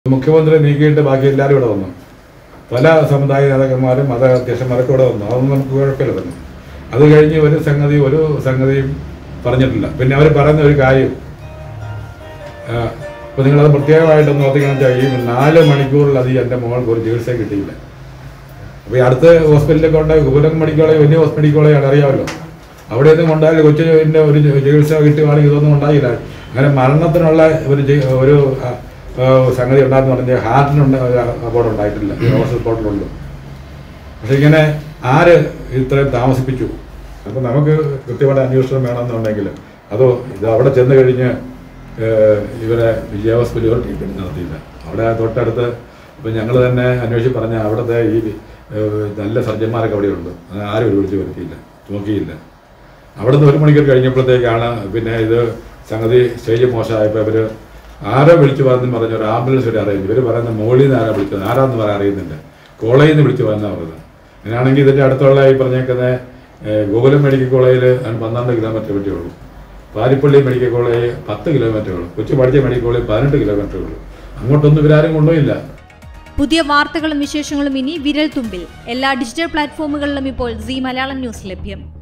മുഖ്യമന്ത്രി നീക്കിയിട്ട് ബാക്കി എല്ലാവരും ഇവിടെ വന്നു പല സമുദായ നേതാക്കന്മാരും മത അധ്യക്ഷന്മാരൊക്കെ ഇവിടെ വന്നു അതൊന്നും നമുക്ക് കുഴപ്പമില്ല തന്നെ അത് കഴിഞ്ഞ് ഒരു സംഗതി ഒരു സംഗതിയും പറഞ്ഞിട്ടില്ല പിന്നെ അവർ പറയുന്ന ഒരു കാര്യം ഇപ്പോൾ നിങ്ങളത് പ്രത്യേകമായിട്ട് നോക്കിക്കാന്ന് വെച്ചാൽ ഈ നാല് മണിക്കൂറിലധികം എൻ്റെ മോൾക്ക് ഒരു ചികിത്സ കിട്ടിയില്ല അപ്പോൾ ഈ അടുത്ത ഹോസ്പിറ്റലിൽ കൊണ്ട് ഗുരുലം മെഡിക്കൽ കോളേജ് വലിയ ഹോസ്പിറ്റൽ കോളേജ് അറിയാമല്ലോ അവിടെ ഒന്നും കൊണ്ടായാലും കൊച്ചിൻ്റെ ഒരു ചികിത്സ കിട്ടുകയാണെങ്കിൽ ഇതൊന്നും ഉണ്ടായില്ല അങ്ങനെ മരണത്തിനുള്ള ഒരു ചി- ഒരു ആ, ആ, സംഗതി ഉണ്ടാകുന്ന പറഞ്ഞാൽ ഹാർട്ടിനുണ്ട് അപകടം ഉണ്ടായിട്ടില്ല ഈ ഹോസ്പിറ്റൽ റിപ്പോർട്ടിലുള്ളൂ പക്ഷെ ഇങ്ങനെ ആര് ഇത്രയും താമസിപ്പിച്ചു അപ്പം നമുക്ക് കൃത്യമായിട്ട് അന്വേഷണം വേണമെന്നുണ്ടെങ്കിൽ അതോ ഇത് അവിടെ ചെന്ന് കഴിഞ്ഞ് ഏഹ്, ഇവരെ വിജയ ഹോസ്പിറ്റൽ ട്രീറ്റ്മെൻറ്റ് നടത്തിയില്ല അവിടെ തൊട്ടടുത്ത് ഇപ്പം ഞങ്ങൾ തന്നെ അന്വേഷിച്ച് പറഞ്ഞ അവിടുത്തെ ഈ ഏഹ്, നല്ല സർജന്മാരൊക്കെ അവിടെയുണ്ട് അത് ആരും ഒരു വിളിച്ച് വരുത്തിയില്ല നോക്കിയില്ല അവിടുന്ന് ഒരു മണിക്കൂർ കഴിഞ്ഞപ്പോഴത്തേക്കാണ് പിന്നെ ഇത് സംഗതി സ്റ്റേജ് മോശമായപ്പോൾ ഇവർ ആരോ വിളിച്ചു പറഞ്ഞു പറഞ്ഞ ഒരു ആംബുലൻസ് വരെ അറിയുന്നു ഇവർ പറയുന്ന മോളിൽ നിന്ന് ആരാ വിളിച്ചത് ആരാന്ന് പറയാൻ അറിയുന്നില്ല കോളേജിൽ നിന്ന് വിളിച്ചു വന്നാ പറയുന്നത് അങ്ങനെയാണെങ്കിൽ ഇതിൻ്റെ അടുത്തുള്ള ഈ പറഞ്ഞേക്കുന്ന ഏഹ്, ഗോകുലം മെഡിക്കൽ കോളേജിൽ പന്ത്രണ്ട് കിലോമീറ്റർ പറ്റുള്ളൂ പാരിപ്പള്ളി മെഡിക്കൽ കോളേജ് പത്ത് കിലോമീറ്റർ ഉള്ളൂ കൊച്ചി പഠിച്ച മെഡിക്കൽ കോളേജ് പതിനെട്ട് കിലോമീറ്റർ ഉള്ളൂ അങ്ങോട്ടൊന്നും ഇവരാരും കൊണ്ടുപോയില്ല പുതിയ വാർത്തകളും വിശേഷങ്ങളും ഇനി വിരൽ തുമ്പിൽ എല്ലാ ഡിജിറ്റൽ പ്ലാറ്റ്ഫോമുകളിലും ഇപ്പോൾ സി മലയാളം ന്യൂസ് ലഭ്യം